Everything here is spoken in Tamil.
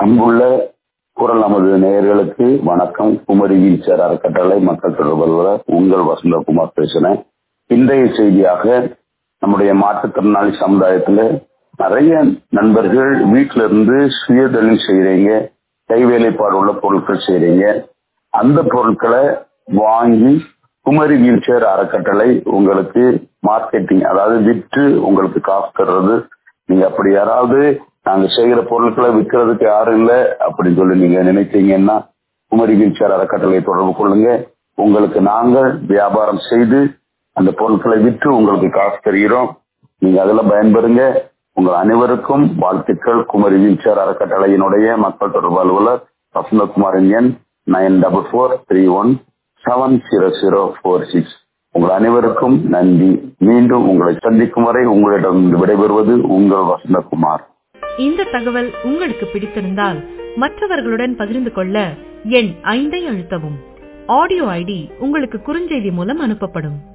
அன்புள்ள குரல் நமது நேயர்களுக்கு வணக்கம் குமரி வீச்சர் அறக்கட்டளை மக்கள் தொடர்பு அலுவலர் உங்கள் வசந்தகுமார் பேசுறேன் இன்றைய செய்தியாக நம்முடைய மாற்றுத்திறனாளி சமுதாயத்துல நிறைய நண்பர்கள் வீட்டில இருந்து சுய தொழில் செய்யறீங்க கைவேலைப்பாடு உள்ள பொருட்கள் செய்யறீங்க அந்த பொருட்களை வாங்கி குமரி வீல்சேர் அறக்கட்டளை உங்களுக்கு மார்க்கெட்டிங் அதாவது விற்று உங்களுக்கு காசு தர்றது நீங்க அப்படி யாராவது நாங்க செய்கிற பொருட்களை விற்கிறதுக்கு யாரும் இல்லை அப்படின்னு சொல்லி நீங்க நினைத்தீங்கன்னா குமரி வீல்சேர் அறக்கட்டளையை தொடர்பு கொள்ளுங்க உங்களுக்கு நாங்கள் வியாபாரம் செய்து அந்த பொருட்களை விற்று உங்களுக்கு காசு தருகிறோம் நீங்க அதுல பயன்பெறுங்க உங்கள் அனைவருக்கும் வாழ்த்துக்கள் குமரி வீல்சேர் அறக்கட்டளையினுடைய மக்கள் தொடர்பு அலுவலர் வசந்தகுமாரின் எண் nine double four three one seven zero zero four six உங்கள் அனைவருக்கும் நன்றி மீண்டும் உங்களை சந்திக்கும் வரை உங்களிடம் விடைபெறுவது உங்கள் வசந்தகுமார் இந்த தகவல் உங்களுக்கு பிடித்திருந்தால் மற்றவர்களுடன் பகிர்ந்து கொள்ள எண் ஐந்தை அழுத்தவும் ஆடியோ ஐடி உங்களுக்கு குறுஞ்செய்தி மூலம் அனுப்பப்படும்